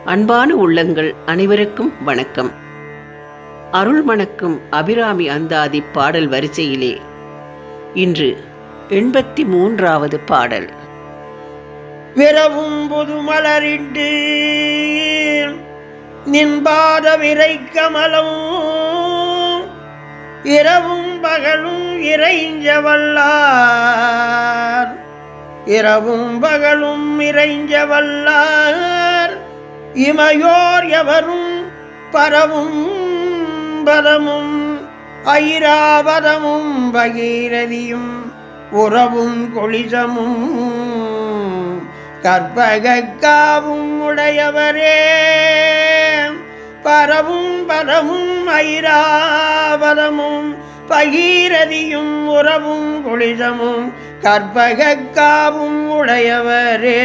அன்பான உள்ளங்கள் அனைவருக்கும் வணக்கம் அருள் மணக்கும் அபிராமி அந்தாதி பாடல் வரிசையிலே இன்று எண்பத்தி மூன்றாவது பாடல் விரவும் புது மலரிட்டு நின்பாத விரை கமலம் இரவும் பகலும் இறைஞ்ச வல்லார் இரவும் பகலும் இறைஞ்ச வல்லார் இமையோர் எவரும் பரவும் பதமும் ஐராவதமும் பகீரதியும் உறவும் கொளிசமும் கற்பகக்காவும் உடையவரே பரவும் பரமும் ஐராவதமும் பகீரதியும் உறவும் கொளிசமும் கற்பகக்காவும் உடையவரே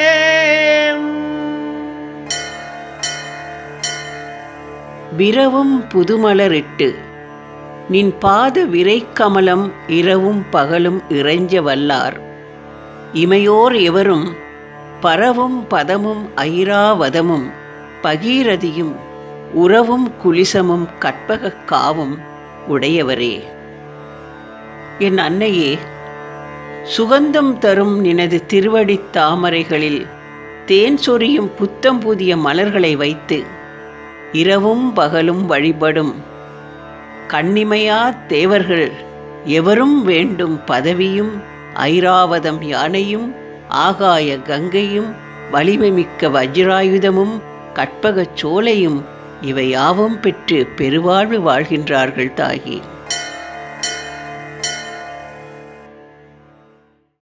விரவும் புதுமலரிட்டு நின் பாத விரைக்கமலம் இரவும் பகலும் இறைஞ்ச வல்லார் இமையோர் எவரும் பரவும் பதமும் ஐராவதமும் பகீரதியும் உறவும் குலிசமும் கற்பகக் காவும் உடையவரே என் அன்னையே சுகந்தம் தரும் நினது திருவடித் தாமரைகளில் தேன் சொரியும் புத்தம் புதிய மலர்களை வைத்து இரவும் பகலும் வழிபடும் கண்ணிமையா தேவர்கள் எவரும் வேண்டும் பதவியும் ஐராவதம் யானையும் ஆகாய கங்கையும் வலிமைமிக்க வஜ்ராயுதமும் கற்பகச் சோலையும் இவை யாவும் பெற்று பெருவாழ்வு வாழ்கின்றார்கள் தாகி